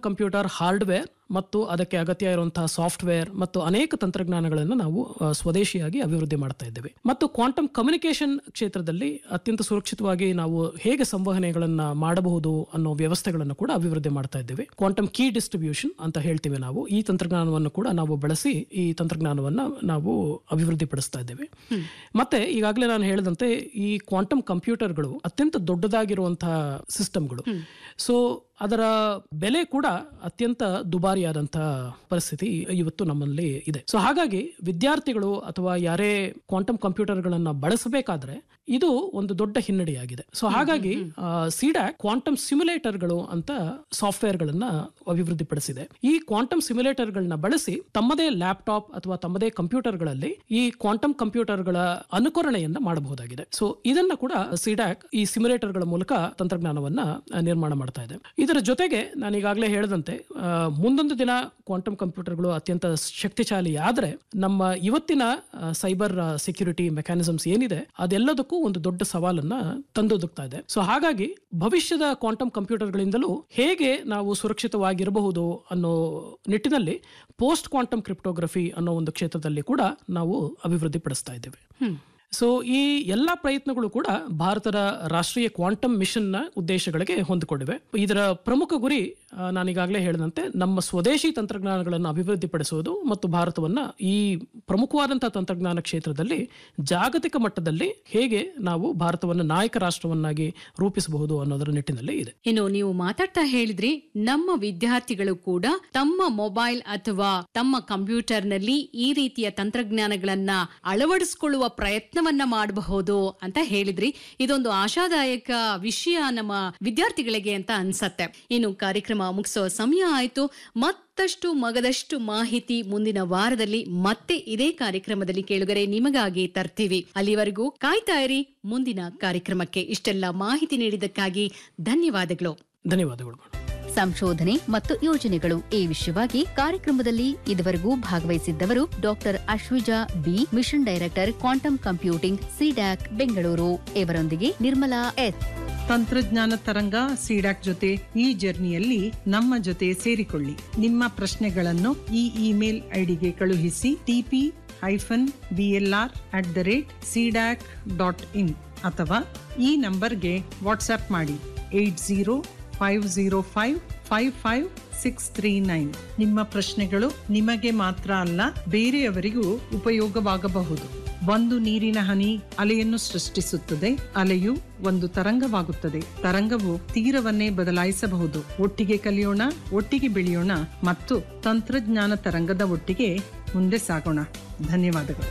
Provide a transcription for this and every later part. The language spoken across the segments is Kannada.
ಕಂಪ್ಯೂಟರ್ ಹಾರ್ಡ್ವೇರ್ ಮತ್ತು ಅದಕ್ಕೆ ಅಗತ್ಯ ಇರುವಂತಹ ಸಾಫ್ಟ್ವೇರ್ ಮತ್ತು ಅನೇಕ ತಂತ್ರಜ್ಞಾನಗಳನ್ನು ನಾವು ಆ, ಸ್ವದೇಶಿಯಾಗಿ ಅಭಿವೃದ್ಧಿ ಮಾಡ್ತಾ ಇದ್ದೇವೆ ಮತ್ತು ಕ್ವಾಂಟಮ್ ಕಮ್ಯುನಿಕೇಶನ್ ಕ್ಷೇತ್ರದಲ್ಲಿ ಅತ್ಯಂತ ಸುರಕ್ಷಿತವಾಗಿ ನಾವು ಹೇಗೆ ಸಂವಹನೆಗಳನ್ನ ಮಾಡಬಹುದು ಅನ್ನೋ ವ್ಯವಸ್ಥೆಗಳನ್ನು ಕೂಡ ಅಭಿವೃದ್ಧಿ ಮಾಡ್ತಾ ಇದ್ದೇವೆ ಕ್ವಾಂಟಮ್ ಕೀ ಡಿಸ್ಟ್ರಿಬ್ಯೂಷನ್ ಅಂತ ಹೇಳ್ತೀವಿ ನಾವು ಈ ತಂತ್ರಜ್ಞಾನವನ್ನು ಕೂಡ ನಾವು ಬಳಸಿ ಈ ತಂತ್ರಜ್ಞಾನವನ್ನ ನಾವು ಅಭಿವೃದ್ಧಿ ಪಡಿಸ್ತಾ ಇದ್ದೇವೆ ಮತ್ತೆ ಈಗಾಗಲೇ ನಾನು ಹೇಳಿದಂತೆ ಈ ಕ್ವಾಂಟಮ್ ಕಂಪ್ಯೂಟರ್ಗಳು ಅತ್ಯಂತ ದೊಡ್ಡದಾಗಿರುವಂತಹ ಸಿಸ್ಟಮ್ಗಳು ಸೊ ಅದರ ಬೆಲೆ ಕೂಡ ಅತ್ಯಂತ ದುಬಾರಿಯಾದಂತಹ ಪರಿಸ್ಥಿತಿ ಇವತ್ತು ನಮ್ಮಲ್ಲಿ ಇದೆ ಸೊ ಹಾಗಾಗಿ ವಿದ್ಯಾರ್ಥಿಗಳು ಅಥವಾ ಯಾರೇ ಕ್ವಾಂಟಮ್ ಕಂಪ್ಯೂಟರ್ಗಳನ್ನ ಬಳಸಬೇಕಾದ್ರೆ ಇದು ಒಂದು ದೊಡ್ಡ ಹಿನ್ನಡೆಯಾಗಿದೆ ಸೊ ಹಾಗಾಗಿ ಸಿಡ್ಯಾಕ್ ಕ್ವಾಂಟಮ್ ಸಿಮ್ಯುಲೇಟರ್ಗಳು ಅಂತ ಸಾಫ್ಟ್ವೇರ್ಗಳನ್ನ ಅಭಿವೃದ್ಧಿಪಡಿಸಿದೆ ಈ ಕ್ವಾಂಟಮ್ ಸಿಮ್ಯುಲೇಟರ್ಗಳನ್ನ ಬಳಸಿ ತಮ್ಮದೇ ಲ್ಯಾಪ್ಟಾಪ್ ಅಥವಾ ತಮ್ಮದೇ ಕಂಪ್ಯೂಟರ್ಗಳಲ್ಲಿ ಈ ಕ್ವಾಂಟಮ್ ಕಂಪ್ಯೂಟರ್ಗಳ ಅನುಕರಣೆಯನ್ನ ಮಾಡಬಹುದಾಗಿದೆ ಸೊ ಇದನ್ನ ಕೂಡ ಸಿಡ್ಯಾಕ್ ಈ ಸಿಮ್ಯುಲೇಟರ್ಗಳ ಮೂಲಕ ತಂತ್ರಜ್ಞಾನವನ್ನ ಆ, ನಿರ್ಮಾಣ ಮಾಡ್ತಾ ಇದೆ ಇದರ ಜೊತೆಗೆ ನಾನು ಈಗಾಗಲೇ ಹೇಳಿದಂತೆ ಆ, ಮುಂದೊಂದು ದಿನ ಕ್ವಾಂಟಮ್ ಕಂಪ್ಯೂಟರ್ಗಳು ಅತ್ಯಂತ ಶಕ್ತಿಶಾಲಿ ಆದ್ರೆ ನಮ್ಮ ಇವತ್ತಿನ ಸೈಬರ್ ಸೆಕ್ಯೂರಿಟಿ ಮೆಕ್ಯಾನಿಸಮ್ಸ್ ಏನಿದೆ ಅದೆಲ್ಲದಕ್ಕೂ ಒಂದು ದೊಡ್ಡ ಸವಾಲನ್ನ ತಂದೊದಗ್ತಾ ಇದೆ ಸೊ ಹಾಗಾಗಿ ಭವಿಷ್ಯದ ಕ್ವಾಂಟಮ್ ಕಂಪ್ಯೂಟರ್ಗಳಿಂದಲೂ ಹೇಗೆ ನಾವು ಸುರಕ್ಷಿತವಾಗಿರಬಹುದು ಅನ್ನೋ ನಿಟ್ಟಿನಲ್ಲಿ ಪೋಸ್ಟ್ ಕ್ವಾಂಟಮ್ ಕ್ರಿಪ್ಟೋಗ್ರಫಿ ಅನ್ನೋ ಒಂದು ಕ್ಷೇತ್ರದಲ್ಲಿ ಕೂಡ ನಾವು ಅಭಿವೃದ್ಧಿ ಪಡಿಸ್ತಾ ಇದ್ದೇವೆ ಸೊ ಈ ಎಲ್ಲ ಪ್ರಯತ್ನಗಳು ಕೂಡ ಭಾರತದ ರಾಷ್ಟ್ರೀಯ ಕ್ವಾಂಟಮ್ ಮಿಷನ್ನ ಉದ್ದೇಶಗಳಿಗೆ ಹೊಂದಿಕೊಂಡಿವೆ ಇದರ ಪ್ರಮುಖ ಗುರಿ ಆ, ನಾನೀಗಾಗಲೇ ಹೇಳಿದಂತೆ ನಮ್ಮ ಸ್ವದೇಶಿ ತಂತ್ರಜ್ಞಾನಗಳನ್ನು ಅಭಿವೃದ್ಧಿಪಡಿಸುವುದು ಮತ್ತು ಭಾರತವನ್ನ ಈ ಪ್ರಮುಖವಾದಂತಹ ತಂತ್ರಜ್ಞಾನ ಕ್ಷೇತ್ರದಲ್ಲಿ ಜಾಗತಿಕ ಮಟ್ಟದಲ್ಲಿ ಹೇಗೆ ನಾವು ಭಾರತವನ್ನು ನಾಯಕ ರಾಷ್ಟ್ರವನ್ನಾಗಿ ರೂಪಿಸಬಹುದು ಅನ್ನೋದರ ನಿಟ್ಟಿನಲ್ಲಿ ಇದೆ ಇನ್ನು ನೀವು ಮಾತಾಡ್ತಾ ಹೇಳಿದ್ರಿ ನಮ್ಮ ವಿದ್ಯಾರ್ಥಿಗಳು ಕೂಡ ತಮ್ಮ ಮೊಬೈಲ್ ಅಥವಾ ತಮ್ಮ ಕಂಪ್ಯೂಟರ್ನಲ್ಲಿ ಈ ರೀತಿಯ ತಂತ್ರಜ್ಞಾನಗಳನ್ನ ಅಳವಡಿಸಿಕೊಳ್ಳುವ ಪ್ರಯತ್ನವನ್ನ ಮಾಡಬಹುದು ಅಂತ ಹೇಳಿದ್ರಿ ಇದೊಂದು ಆಶಾದಾಯಕ ವಿಷಯ ನಮ್ಮ ವಿದ್ಯಾರ್ಥಿಗಳಿಗೆ ಅಂತ ಅನ್ಸತ್ತೆ ಇನ್ನು ಕಾರ್ಯಕ್ರಮ ಮುಗಿಸೋ ಸಮಯ ಆಯ್ತು ಮತ್ತಷ್ಟು ಮಗದಷ್ಟು ಮಾಹಿತಿ ಮುಂದಿನ ವಾರದಲ್ಲಿ ಮತ್ತೆ ಇದೇ ಕಾರ್ಯಕ್ರಮದಲ್ಲಿ ಕೇಳುಗರೆ ನಿಮಗಾಗಿ ತರ್ತೀವಿ ಅಲ್ಲಿವರೆಗೂ ಕಾಯ್ತಾ ಇರಿ ಮುಂದಿನ ಕಾರ್ಯಕ್ರಮಕ್ಕೆ ಇಷ್ಟೆಲ್ಲ ಮಾಹಿತಿ ನೀಡಿದ್ದಕ್ಕಾಗಿ ಧನ್ಯವಾದಗಳು ಧನ್ಯವಾದಗಳು ಮೇಡಮ್. ಸಂಶೋಧನೆ ಮತ್ತು ಯೋಜನೆಗಳು ಈ ವಿಷಯವಾಗಿ ಕಾರ್ಯಕ್ರಮದಲ್ಲಿ ಇದುವರೆಗೂ ಭಾಗವಹಿಸಿದ್ದವರು doctor Ashwija B mission director quantum computing CDAC Bengaluru ಇವರೊಂದಿಗೆ ನಿರ್ಮಲಾ ಎಸ್ ತಂತ್ರಜ್ಞಾನ ತರಂಗ ಸಿಡಾಕ್ ಜೊತೆ ಈ ಜರ್ನಿಯಲ್ಲಿ ನಮ್ಮ ಜೊತೆ ಸೇರಿಕೊಳ್ಳಿ ನಿಮ್ಮ ಪ್ರಶ್ನೆಗಳನ್ನು ಈ ಇಮೇಲ್ ಐಡಿಗೆ ಕಳುಹಿಸಿ TP hyphen BLR at the rate CDAC dot in ಅಥವಾ ಈ ನಂಬರ್ಗೆ ವಾಟ್ಸ್ಆಪ್ ಮಾಡಿ eight zero five zero five five five six three nine ನಿಮ್ಮ ಪ್ರಶ್ನೆಗಳು ನಿಮಗೆ ಮಾತ್ರ ಅಲ್ಲ ಬೇರೆಯವರಿಗೂ ಉಪಯೋಗವಾಗಬಹುದು ಒಂದು ನೀರಿನ ಹನಿ ಅಲೆಯನ್ನು ಸೃಷ್ಟಿಸುತ್ತದೆ ಅಲೆಯು ಒಂದು ತರಂಗವಾಗುತ್ತದೆ ತರಂಗವು ತೀರವನ್ನೇ ಬದಲಾಯಿಸಬಹುದು ಒಟ್ಟಿಗೆ ಕಲಿಯೋಣ ಒಟ್ಟಿಗೆ ಬೆಳೆಯೋಣ ಮತ್ತು ತಂತ್ರಜ್ಞಾನ ತರಂಗದ ಒಟ್ಟಿಗೆ ಮುಂದೆ ಸಾಗೋಣ ಧನ್ಯವಾದಗಳು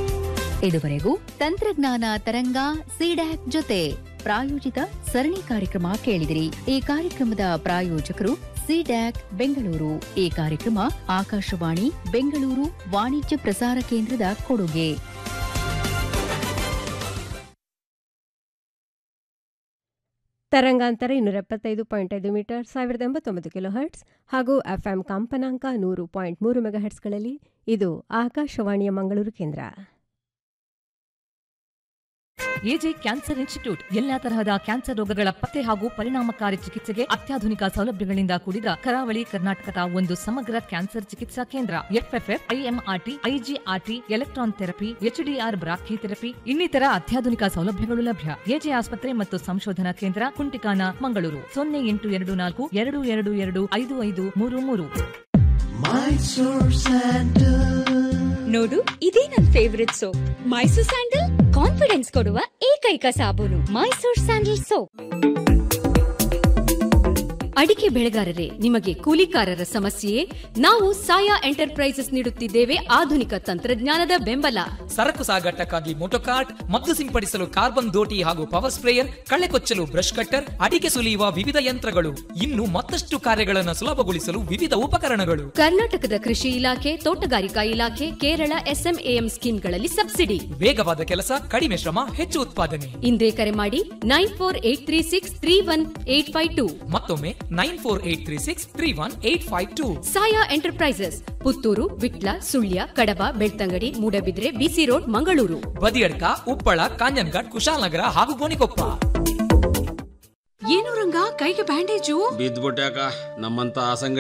ಇದುವರೆಗೂ ತಂತ್ರಜ್ಞಾನ ತರಂಗ ಸಿಡ್ಯಾಕ್ ಜೊತೆ ಪ್ರಾಯೋಜಿತ ಸರಣಿ ಕಾರ್ಯಕ್ರಮ ಕೇಳಿದಿರಿ ಈ ಕಾರ್ಯಕ್ರಮದ ಪ್ರಾಯೋಜಕರು ಸಿಡ್ಯಾಕ್ ಬೆಂಗಳೂರು ಈ ಕಾರ್ಯಕ್ರಮ ಆಕಾಶವಾಣಿ ಬೆಂಗಳೂರು ವಾಣಿಜ್ಯ ಪ್ರಸಾರ ಕೇಂದ್ರದ ಕೊಡುಗೆ ತರಂಗಾಂತರ ಇನ್ನೂರ ಎಪ್ಪತ್ತೈದು ಪಾಯಿಂಟ್ ಐದು ಮೀಟರ್ ಸಾವಿರದ ಎಂಬತ್ತೊಂಬತ್ತು ಕಿಲೋ ಹರ್ಟ್ಸ್ ಹಾಗೂ ಎಫ್ಎಂ ಕಂಪನಾಂಕ ನೂರು ಪಾಯಿಂಟ್ ಮೂರು ಮೆಗಾ ಹರ್ಟ್ಸ್ಗಳಲ್ಲಿ ಇದು ಆಕಾಶವಾಣಿಯ ಮಂಗಳೂರು ಕೇಂದ್ರ ಎಜೆ ಕ್ಯಾನ್ಸರ್ ಇನ್ಸ್ಟಿಟ್ಯೂಟ್ ಎಲ್ಲಾ ತರಹದ ಕ್ಯಾನ್ಸರ್ ರೋಗಗಳ ಪತ್ತೆ ಹಾಗೂ ಪರಿಣಾಮಕಾರಿ ಚಿಕಿತ್ಸೆಗೆ ಅತ್ಯಾಧುನಿಕ ಸೌಲಭ್ಯಗಳಿಂದ ಕೂಡಿದ ಕರಾವಳಿ ಕರ್ನಾಟಕದ ಒಂದು ಸಮಗ್ರ ಕ್ಯಾನ್ಸರ್ ಚಿಕಿತ್ಸಾ ಕೇಂದ್ರ FFF IMRT IGRT electron therapy HDR brachytherapy ಇನ್ನಿತರ ಅತ್ಯಾಧುನಿಕ ಸೌಲಭ್ಯಗಳು ಲಭ್ಯ ಎಜೆ ಆಸ್ಪತ್ರೆ ಮತ್ತು ಸಂಶೋಧನಾ ಕೇಂದ್ರ ಕುಂಟಿಕಾನ ಮಂಗಳೂರು ಸೊನ್ನೆ ಎಂಟು ಎರಡು ನಾಲ್ಕು ಎರಡು ಎರಡು ಎರಡು ಐದು ಐದು ಮೂರು ಮೂರು ನೋಡು ಇದೇ ನನ್ favourite soap Mysore sandal confidence ಕೊಡುವ ಏಕೈಕ ಸಾಬೂನು ಮೈಸೂರ್ ಸ್ಯಾಂಡಲ್ ಸೋಪ್ ಅಡಿಕೆ ಬೆಳೆಗಾರರೇ ನಿಮಗೆ ಕೂಲಿಕಾರರ ಸಮಸ್ಯೆಯೇ ನಾವು ಸಾಯಾ ಎಂಟರ್ಪ್ರೈಸಸ್ ನೀಡುತ್ತಿದ್ದೇವೆ ಆಧುನಿಕ ತಂತ್ರಜ್ಞಾನದ ಬೆಂಬಲ ಸರಕು ಸಾಗಾಟಕ್ಕಾಗಿ ಮೋಟೋಕಾರ್ಟ್ ಮದ್ದು ಸಿಂಪಡಿಸಲು ಕಾರ್ಬನ್ ದೋಟಿ ಹಾಗೂ ಪವರ್ ಸ್ಪ್ರೇಯರ್ ಕಳೆ ಕೊಚ್ಚಲು ಬ್ರಷ್ ಕಟ್ಟರ್ ಅಡಿಕೆ ಸುಲಿಯುವ ವಿವಿಧ ಯಂತ್ರಗಳು ಇನ್ನು ಮತ್ತಷ್ಟು ಕಾರ್ಯಗಳನ್ನು ಸುಲಭಗೊಳಿಸಲು ವಿವಿಧ ಉಪಕರಣಗಳು ಕರ್ನಾಟಕದ ಕೃಷಿ ಇಲಾಖೆ ತೋಟಗಾರಿಕಾ ಇಲಾಖೆ ಕೇರಳ ಎಸ್ಎಂಎಎಂ ಸ್ಕೀಮ್ಗಳಲ್ಲಿ ಸಬ್ಸಿಡಿ ವೇಗವಾದ ಕೆಲಸ ಕಡಿಮೆ ಶ್ರಮ ಹೆಚ್ಚು ಉತ್ಪಾದನೆ ಇಂದೇ ಕರೆ ಮಾಡಿ nine four eight three six three one eight five two ಮತ್ತೊಮ್ಮೆ nine four eight three six three one eight five two Saaya enterprises Puttur Vitla Sullia Kadaba Belthangady Moodbidri BC road Mangaluru Badiyadka Uppala Kanhangad Kushalnagar ಹಾಗೂ ಗೋಣಿಕೊಪ್ಪ ಏನು ರಂಗ ಕೈಗೆ ಬ್ಯಾಂಡೇಜು ಬಿದ್ದ್ಬಿಟ್ಯಾಕ ನಮ್ಮಂತ ಅಸಂಘ